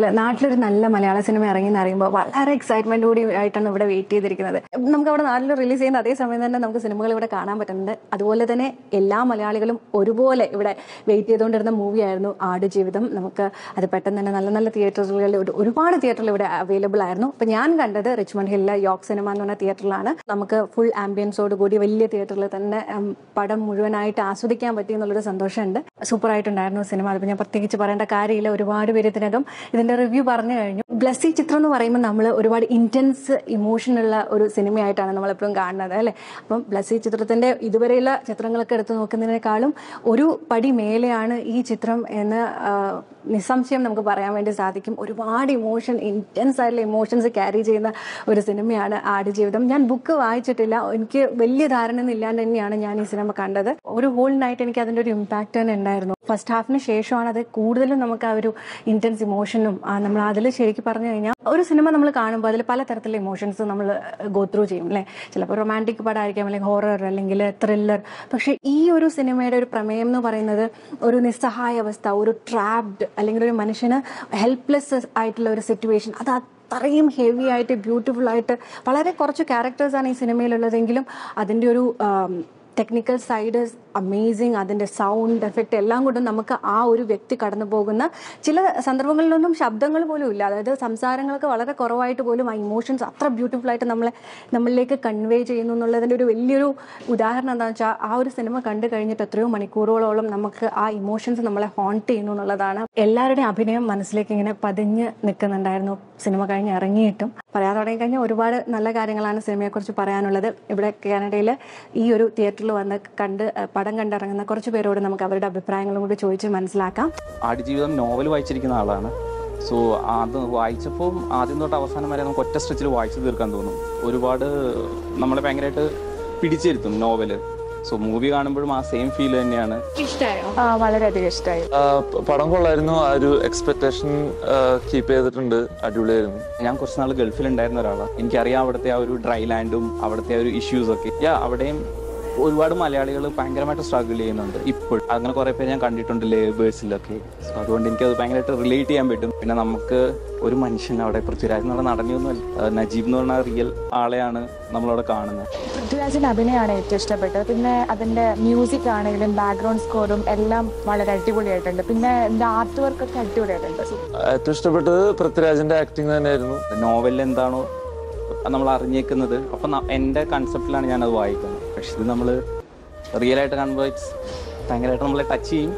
അല്ല നാട്ടിലൊരു നല്ല മലയാള സിനിമ ഇറങ്ങി എന്ന് അറിയുമ്പോൾ വളരെ എക്സൈറ്റ്മെന്റ് കൂടി ആയിട്ടാണ് ഇവിടെ വെയിറ്റ് ചെയ്തിരിക്കുന്നത് നമുക്ക് അവിടെ നാട്ടിൽ റിലീസ് ചെയ്യുന്ന അതേ സമയം തന്നെ നമുക്ക് സിനിമകൾ ഇവിടെ കാണാൻ പറ്റുന്നുണ്ട് അതുപോലെ തന്നെ എല്ലാ മലയാളികളും ഒരുപോലെ ഇവിടെ വെയിറ്റ് ചെയ്തുകൊണ്ടിരുന്ന മൂവിയായിരുന്നു ആടുജീവിതം നമുക്ക് അത് പെട്ടെന്ന് തന്നെ നല്ല നല്ല തിയേറ്ററുകളിൽ ഒരു- ഒരുപാട് തിയേറ്ററിൽ ഇവിടെ അവൈലബിൾ ആയിരുന്നു അപ്പം ഞാൻ കണ്ടത് റിച്ച്മണ്ട് ഹില്ല യോക്ക് സിനിമ എന്ന് പറഞ്ഞ തിയേറ്ററിലാണ് നമുക്ക് ഫുൾ ആംബിയൻസോട് കൂടി വലിയ തിയേറ്ററിൽ തന്നെ ഉം, പടം മുഴുവനായിട്ട് ആസ്വദിക്കാൻ പറ്റി എന്നുള്ളൊരു സന്തോഷമുണ്ട് സൂപ്പർ ആയിട്ടുണ്ടായിരുന്നു സിനിമ അതിപ്പോൾ ഞാൻ പ്രത്യേകിച്ച് പറയേണ്ട കാര്യമില്ല ഒരുപാട് പേര് ഇതിനകം ഇതിന്റെ റിവ്യൂ പറഞ്ഞു കഴിഞ്ഞു ബ്ലസ്സി ചിത്രം എന്ന് പറയുമ്പോൾ നമ്മൾ ഒരുപാട് ഇന്റൻസ് ഇമോഷനുള്ള ഒരു സിനിമയായിട്ടാണ് നമ്മൾ എപ്പോഴും കാണുന്നത് അല്ലേ അപ്പം ബ്ലസ്സി ചിത്രത്തിന്റെ ഇതുവരെയുള്ള ചിത്രങ്ങളൊക്കെ എടുത്തു നോക്കുന്നതിനേക്കാളും ഒരു പടി മേലെയാണ് ഈ ചിത്രം എന്ന് ആ, നിസ്സംശയം നമുക്ക് പറയാൻ വേണ്ടി സാധിക്കും ഒരുപാട് ഇമോഷൻ ഇന്റൻസ് ആയിട്ടുള്ള ഇമോഷൻസ് ക്യാരി ചെയ്യുന്ന ഒരു സിനിമയാണ് ആടുജീവിതം ഞാൻ ബുക്ക് വായിച്ചിട്ടില്ല എനിക്ക് വലിയ ധാരണ ഒന്നും ഇല്ലാണ്ട് തന്നെയാണ് ഞാൻ ഈ സിനിമ കണ്ടത് ഒരു ഹോൾ നൈറ്റ് എനിക്ക് അതിന്റെ ഒരു ഇമ്പാക്ട് തന്നെ ഉണ്ടായിരുന്നു ഫസ്റ്റ് ഹാഫിന് ശേഷമാണ് അത് കൂടുതലും നമുക്ക് ആ ഒരു ഇന്റൻസ് ഇമോഷനും നമ്മൾ അതിൽ ശരിക്കും പറഞ്ഞു കഴിഞ്ഞാൽ ഒരു സിനിമ നമ്മൾ കാണുമ്പോൾ അതിൽ പലതരത്തിലുള്ള ഇമോഷൻസ് നമ്മൾ ഗോ ത്രൂ ചെയ്യും അല്ലേ ചിലപ്പോൾ റൊമാൻറ്റിക് പടമായിരിക്കാം അല്ലെങ്കിൽ ഹൊറർ അല്ലെങ്കിൽ ത്രില്ലർ പക്ഷേ ഈ ഒരു സിനിമയുടെ ഒരു പ്രമേയം എന്ന് പറയുന്നത് ഒരു നിസ്സഹായ അവസ്ഥ ഒരു ട്രാപ്ഡ് അല്ലെങ്കിൽ ഒരു മനുഷ്യന് ഹെൽപ്ലെസ് ആയിട്ടുള്ള ഒരു സിറ്റുവേഷൻ അത് അത്രയും ഹെവി ആയിട്ട് ബ്യൂട്ടിഫുൾ ആയിട്ട് വളരെ കുറച്ച് ക്യാരക്ടേഴ്സാണ് ഈ സിനിമയിലുള്ളതെങ്കിലും അതിൻ്റെ ഒരു ടെക്നിക്കൽ സൈഡ് അമേസിങ് അതിൻ്റെ സൗണ്ട് എഫക്റ്റ് എല്ലാം കൊണ്ടും നമുക്ക് ആ ഒരു വ്യക്തി കടന്നു പോകുന്ന ചില സന്ദർഭങ്ങളിലൊന്നും ശബ്ദങ്ങൾ പോലും ഇല്ല അതായത് സംസാരങ്ങളൊക്കെ വളരെ കുറവായിട്ട് പോലും ആ ഇമോഷൻസ് അത്ര ബ്യൂട്ടിഫുൾ ആയിട്ട് നമ്മളെ നമ്മളിലേക്ക് കൺവേ ചെയ്യുന്നു എന്നുള്ളതിൻ്റെ ഒരു വലിയൊരു ഉദാഹരണം എന്താണെന്ന് വെച്ചാൽ ആ ഒരു സിനിമ കണ്ടു കഴിഞ്ഞിട്ട് എത്രയോ മണിക്കൂറുകളോളം നമുക്ക് ആ ഇമോഷൻസ് നമ്മളെ ഹോണ്ട് ചെയ്യുന്നു എന്നുള്ളതാണ് എല്ലാവരുടെയും അഭിനയം മനസ്സിലേക്ക് ഇങ്ങനെ പതിഞ്ഞ് നിൽക്കുന്നുണ്ടായിരുന്നു സിനിമ കഴിഞ്ഞ് ഇറങ്ങിയിട്ടും പറയാൻ തുടങ്ങി കഴിഞ്ഞാൽ ഒരുപാട് നല്ല കാര്യങ്ങളാണ് സിനിമയെക്കുറിച്ച് പറയാനുള്ളത് ഇവിടെ കാനഡയിൽ ഈ ഒരു തിയേറ്ററിൽ വന്ന് കണ്ട് അഹ് പടം കണ്ടിറങ്ങുന്ന കുറച്ച് പേരോട് നമുക്ക് അവരുടെ അഭിപ്രായങ്ങളും കൂടി ചോദിച്ച് മനസ്സിലാക്കാം ആടുജീവിതം നോവൽ വായിച്ചിരിക്കുന്ന ആളാണ് സോ അത് വായിച്ചപ്പോൾ ആദ്യം തൊട്ട് അവസാനം വരെ നമുക്ക് ഒറ്റ സ്ട്രെച്ചിൽ വായിച്ചു തീർക്കാൻ തോന്നും ഒരുപാട് നമ്മളെ ഭയങ്കരമായിട്ട് പിടിച്ചിരുത്തും നോവല് സോ മൂവി കാണുമ്പോഴും ആ സെയിം ഫീൽ തന്നെയാണ് ഇഷ്ടമായോ ആ, വളരെയധികം ഇഷ്ടമായി ആ, പ- പടം കൊള്ളായിരുന്നു ആ ഒരു എക്സ്പെക്ടേഷൻ കീപ്പ് ചെയ്തിട്ടുണ്ട് അടിപൊളിയായിരുന്നു ഞാൻ കുറച്ച് നാൾ ഗൾഫിൽ ഉണ്ടായിരുന്ന ഒരാളാണ് എനിക്കറിയാം അവിടുത്തെ ആ ഒരു ഡ്രൈ ലാൻഡും അവിടുത്തെ ആ ഒരു ഇഷ്യൂസ് ഒക്കെ യാ അവിടെയും ഒരുപാട് മലയാളികൾ ഭയങ്കരമായിട്ട് സ്ട്രഗിൾ ചെയ്യുന്നുണ്ട് ഇപ്പോൾ അങ്ങനെ കുറെ പേര് ഞാൻ കണ്ടിട്ടുണ്ട് ലേബേഴ്സിലൊക്കെ സോ അതുകൊണ്ട് എനിക്കത് ഭയങ്കരമായിട്ട് റിലേറ്റ് ചെയ്യാൻ പറ്റും പിന്നെ നമുക്ക് ഒരു മനുഷ്യൻ അവിടെ പൃഥ്വിരാജ് എന്നുള്ള നടനെയൊന്നും നജീബ് എന്ന് പറഞ്ഞ റിയൽ ആളെയാണ് നമ്മളവിടെ കാണുന്നത് പൃഥ്വിരാജിന്റെ അഭിനയമാണ് ഏറ്റവും ഇഷ്ടപ്പെട്ടത് പിന്നെ അതിന്റെ മ്യൂസിക് ആണെങ്കിലും ബാക്ക്ഗ്രൗണ്ട് സ്കോറും എല്ലാം വളരെ അടിപൊളിയായിട്ടുണ്ട് പിന്നെ ഇതിന്റെ ആർട്ട് വർക്ക് ഒക്കെ അടിപൊളിയായിട്ടുണ്ട് ഏറ്റവും ഇഷ്ടപ്പെട്ടത് പൃഥ്വിരാജിന്റെ ആക്ടിങ് തന്നെയായിരുന്നു നോവലിൽ എന്താണോ നമ്മൾ അറിഞ്ഞേക്കുന്നത് അപ്പം ന- എൻ്റെ കൺസെപ്റ്റിലാണ് ഞാനത് വായിക്കുന്നത് പക്ഷെ ഇത് നമ്മൾ റിയൽ ആയിട്ട് കാണുമ്പോൾ ഇറ്റ്സ് ഭയങ്കരമായിട്ട് നമ്മളെ ടച്ച് ചെയ്യും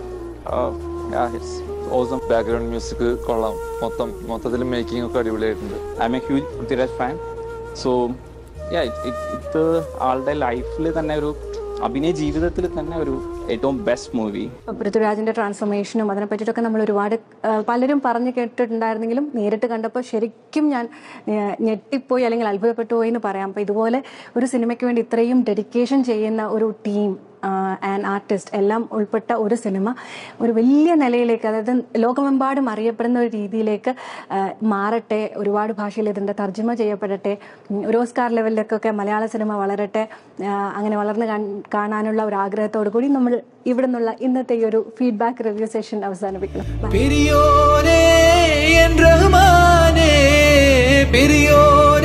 ഇറ്റ്സ് ഓസം ബാക്ക്ഗ്രൗണ്ട് മ്യൂസിക് കൊള്ളാം മൊത്തം മൊത്തത്തിൽ മേക്കിംഗ് ഒക്കെ അടിപൊളിയായിട്ടുണ്ട് I'm a huge Prithviraj fan so yeah ഇത് ആളുടെ ലൈഫിൽ തന്നെ ഒരു അഭിനയ ജീവിതത്തിൽ തന്നെ ഒരു ഏറ്റവും ബെസ്റ്റ് മൂവി ഇപ്പൊ പൃഥ്വിരാജിന്റെ ട്രാൻസ്ഫോർമേഷനും അതിനെ പറ്റിയിട്ടൊക്കെ നമ്മൾ ഒരുപാട് ആ, പലരും പറഞ്ഞു കേട്ടിട്ടുണ്ടായിരുന്നെങ്കിലും നേരിട്ട് കണ്ടപ്പോൾ ശരിക്കും ഞാൻ ആ, ഞെട്ടിപ്പോയി അല്ലെങ്കിൽ അത്ഭുതപ്പെട്ടു പോയി എന്ന് പറയാം അപ്പോൾ ഇതുപോലെ ഒരു സിനിമയ്ക്ക് വേണ്ടി ഇത്രയും ഡെഡിക്കേഷൻ ചെയ്യുന്ന ഒരു ടീം ആൻഡ് ആർട്ടിസ്റ്റ് എല്ലാം ഉൾപ്പെട്ട ഒരു സിനിമ ഒരു വലിയ നിലയിലേക്ക് അതായത് ലോകമെമ്പാടും അറിയപ്പെടുന്ന ഒരു രീതിയിലേക്ക് ആ, മാറട്ടെ ഒരുപാട് ഭാഷയിൽ ഇതിൻ്റെ തർജ്ജമ ചെയ്യപ്പെടട്ടെ ഉം, ഒരു ഓസ്കാർ ലെവലിലേക്കൊക്കെ മലയാള സിനിമ വളരട്ടെ ആ, അങ്ങനെ വളർന്ന് കാൺ- കാണാനുള്ള ഒരു ആഗ്രഹത്തോടു കൂടി നമ്മൾ ഇവിടെ നിന്നുള്ള ഇന്നത്തെ ഈ ഒരു ഫീഡ്ബാക്ക് റിവ്യൂ സെഷൻ അവസാനിപ്പിക്കണം Bye. பெரியோரே என் ரஹ்மானே பெரியோரே